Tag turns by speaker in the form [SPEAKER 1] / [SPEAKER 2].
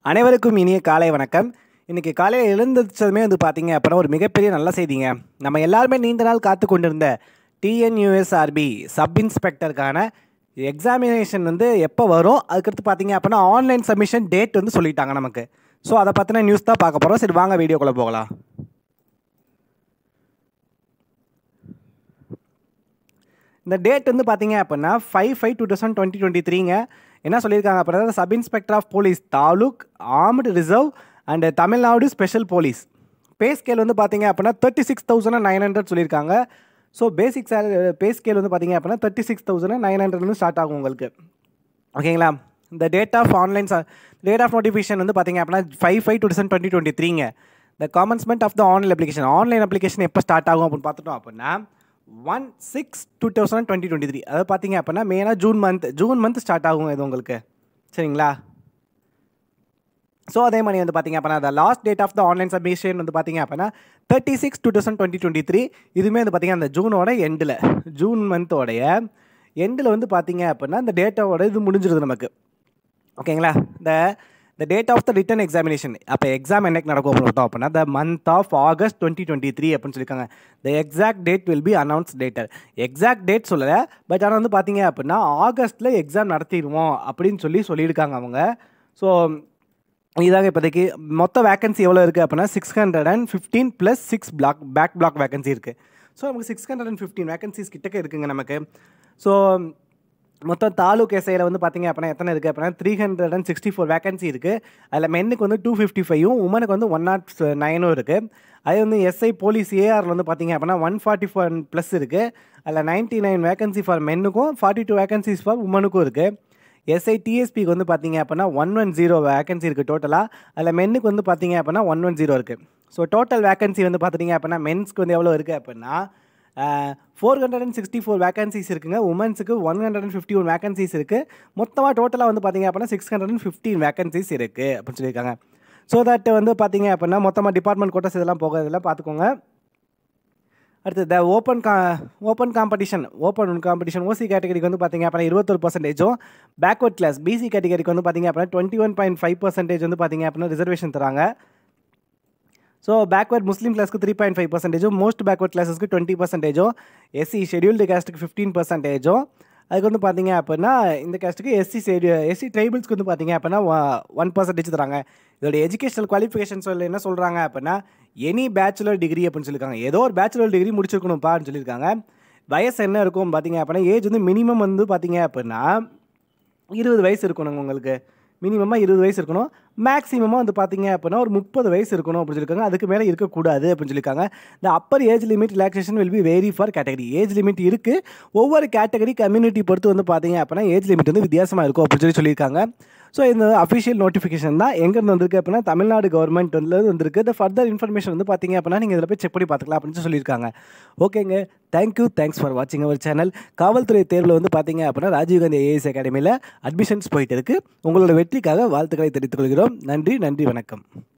[SPEAKER 1] அனைவருக்கும் இனிய காலை வணக்கம் இன்றைக்கி காலையில் எழுந்திரிச்சதுமே வந்து பார்த்தீங்க அப்படின்னா ஒரு மிகப்பெரிய நல்ல செய்திங்க நம்ம எல்லாருமே நீண்ட நாள் காத்து கொண்டிருந்த டிஎன்யூஎஸ்ஆர்பி சப் இன்ஸ்பெக்டருக்கான எக்ஸாமினேஷன் வந்து எப்போ வரும் அதுக்கடுத்து பார்த்தீங்க அப்படின்னா ஆன்லைன் சப்மிஷன் டேட் வந்து சொல்லிட்டாங்க நமக்கு ஸோ அதை பற்றின நியூஸ் தான் பார்க்க போகிறோம் சரி வாங்க வீடியோக்குள்ளே போகலாம் இந்த டேட் வந்து பார்த்தீங்க அப்படின்னா five five two thousand twenty twenty த்ரீங்க என்ன சொல்லியிருக்காங்க அப்படின்னா sub inspector of police taluk armed reserve and Tamil Nadu special police pay scale வந்து பார்த்தீங்க அப்படின்னா thirty six thousand nine hundred சொல்லியிருக்காங்க so basic salary pay scale வந்து பார்த்தீங்க அப்படின்னா தேர்ட்டி சிக்ஸ் தௌசண்ட் நைன் ஹண்ட்ரட்னு ஸ்டார்ட் ஆகும் உங்களுக்கு ஓகேங்களா இந்த date of online date of notification வந்து பார்த்தீங்க அப்படின்னா five five two thousand twenty twenty த்ரீங்க the commencement of the online application online application எப்போ ஸ்டார்ட் ஆகும் அப்படின்னு பார்த்துட்டோம் அப்படின்னா one six two thousand twenty twenty three அதாவது பார்த்தீங்க அப்படின்னா மெயினாக June month June month start ஆகும் இது உங்களுக்கு சரிங்களா ஸோ அதே மாதிரி வந்து பார்த்தீங்க அப்படின்னா the last date of the online submission வந்து பார்த்தீங்க அப்படின்னா thirty six two thousand twenty twenty three இதுவுமே வந்து பார்த்தீங்கன்னா அந்த ஜூனோட எண்டில் ஜூன் மந்தோடைய எண்டில் வந்து பார்த்தீங்க அப்படின்னா இந்த டேட்டாவோட இது முடிஞ்சிருது நமக்கு ஓகேங்களா இந்த the date of the written examination அப்போ எக்ஸாம் என்னைக்கு நடக்கும் அப்படின்னு பார்த்தோம் அப்படின்னா the month of August twenty twenty three அப்படின்னு சொல்லியிருக்காங்க the exact date will be announce later exact date சொல்லலை பட் ஆனால் வந்து பார்த்தீங்க அப்படின்னா ஆகஸ்ட்டில் எக்ஸாம் நடத்திடுவோம் அப்படின்னு சொல்லி சொல்லியிருக்காங்க அவங்க ஸோ இதாக இப்போதைக்கு மொத்த வேகன்சி எவ்வளோ இருக்குது அப்படின்னா six hundred and fifteen plus six black back black vacancy இருக்குது ஸோ நமக்கு six hundred and fifteen vacancies கிட்டக்க இருக்குங்க நமக்கு ஸோ மொத்தம் தாலுக் எஸ்ஐயில் வந்து பார்த்தீங்க அப்படின்னா எத்தனை இருக்குது அப்படின்னா three hundred and sixty four vacancy இருக்குது அதில் மென்னுக்கு வந்து டூ ஃபிஃப்டி ஃபைவும் உமனுக்கு வந்து ஒன் நாட் நைனும் இருக்குது அதே வந்து எஸ்ஐ போலீஸ் ஏஆரில் வந்து பார்த்தீங்க அப்படின்னா ஒன் ஃபார்ட்டி ஃபோர் ப்ளஸ் இருக்குது அதில் நைன்ட்டி நைன் வேகன்சி ஃபார் மென்னுக்கும் ஃபார்ட்டி டூ வேகன்சிஸ் ஃபார் உமனுக்கும் இருக்குது எஸ்ஐ டிஎஸ்பிக்கு வந்து பார்த்தீங்க அப்படின்னா ஒன் ஒன் ஜீரோ வேகன்சி இருக்குது டோட்டலாக அதில் மென்னுக்கு வந்து பார்த்தீங்க அப்படின்னா ஒன் ஒன் ஜீரோ இருக்குது ஸோ டோட்டல் வேகன்சி வந்து பார்த்துட்டிங்க அப்படின்னா மென்ஸ்க்கு வந்து எவ்வளோ இருக்குது அப்படின்னா four hundred and sixty four vacancies இருக்குங்க உமன்ஸுக்கு one hundred and fifty one vacancies இருக்குது மொத்தமாக டோட்டலாக வந்து பார்த்தீங்க அப்படின்னா six hundred and fifteen vacancies இருக்குது அப்படின்னு சொல்லியிருக்காங்க ஸோ தட் வந்து பார்த்தீங்க அப்படின்னா மொத்தமாக டிபார்ட்மெண்ட் கோட்டஸ் இதெல்லாம் போக இதெல்லாம் பார்த்துக்கோங்க அடுத்து த ஓப்பன் கா open competition open competition OC கேட்டகரிக்கு வந்து பார்த்தீங்க அப்படின்னா இருபத்தொரு பர்சன்டேஜும் பேக்வர்ட் கிளாஸ் பிசி கேட்டகரிக்கு வந்து பார்த்தீங்க அப்படின்னா twenty one point five percentage வந்து பார்த்தீங்க அப்படின்னா ரிசர்வேஷன் தராங்க ஸோ பேக்வர்ட் முஸ்லீம் கிளாஸ்க்கு த்ரீ பாயிண்ட் ஃபைவ் பர்சன்டேஜும் மோஸ்ட் பேக்வர்ட் கிளாஸஸ்க்கு டுவெண்ட்டி பர்சன்டேஜும் எஸ்சி ஷெடியூல்டு கேஸ்ட்டுக்கு ஃபிஃப்டீன் பர்சன்டேஜும் அதுக்கு வந்து பார்த்தீங்க அப்படின்னா இந்த கேஸ்ட்டுக்கு எஸ்சி ஷெடியூ எஸ்சி ட்ரைபிள்ஸ்க்கு வந்து பார்த்தீங்க அப்படின்னா ஒன் பர்சன்டேஜ் தராங்க இதோட எஜுகேஷனல் குவாலிஃபிகேஷன் சொல்லி என்ன சொல்கிறாங்க அப்படின்னா எனி பேச்சுலர் டிகிரி அப்படின்னு சொல்லியிருக்காங்க ஏதோ ஒரு பேச்சுலர் டிகிரி முடிச்சிருக்கணும்ப்பான்னு சொல்லியிருக்காங்க வயசு என்ன இருக்கும் பார்த்தீங்க அப்படின்னா ஏஜ் வந்து மினிமம் வந்து பார்த்தீங்க அப்படின்னா இருபது வயசு இருக்கணுங்க உங்களுக்கு மினிமமாக இருபது வயசு இருக்கணும் மேக்ஸிமமாக வந்து பார்த்தீங்க அப்படின்னா ஒரு முப்பது வயசு இருக்கணும் அப்படின்னு சொல்லியிருக்காங்க அதுக்கு மேலே இருக்கக்கூடாது அப்படின்னு சொல்லியிருக்காங்க இந்த upper age limit relaxation will be vary for category age limit இருக்குது ஒவ்வொரு கேட்டகரி கம்யூனிட்டி பொறுத்து வந்து பார்த்தீங்க அப்படின்னா ஏஜ் லிமிட் வந்து வித்தியாசமாக இருக்கும் அப்படின்னு சொல்லி சொல்லியிருக்காங்க ஸோ இந்த அஃபிஷியல் நோட்டிஃபிகேஷன் தான் எங்கேருந்து வந்திருக்கு அப்படின்னா தமிழ்நாடு கவர்மெண்ட் வந்து வந்திருக்கு இந்த ஃபர்தர் இன்ஃபர்மேஷன் வந்து பார்த்தீங்க அப்படின்னா நீங்கள் இதில் போய் செக் பண்ணி பார்த்துக்கலாம் அப்படின்னு சொல்லியிருக்காங்க ஓகேங்க தேங்க்யூ தேங்க்ஸ் ஃபார் வாட்சிங் அவர் சேனல் காவல்துறை தேர்வில் வந்து பார்த்தீங்க அப்படின்னா ராஜீவ்காந்தி ஏஎஸ் அகாடமியில் அட்மிஷன்ஸ் போயிட்டு இருக்குது உங்களோட வெற்றிக்காக வாழ்த்துக்களை தெரிவித்துக் கொள்கிறோம் நன்றி நன்றி வணக்கம்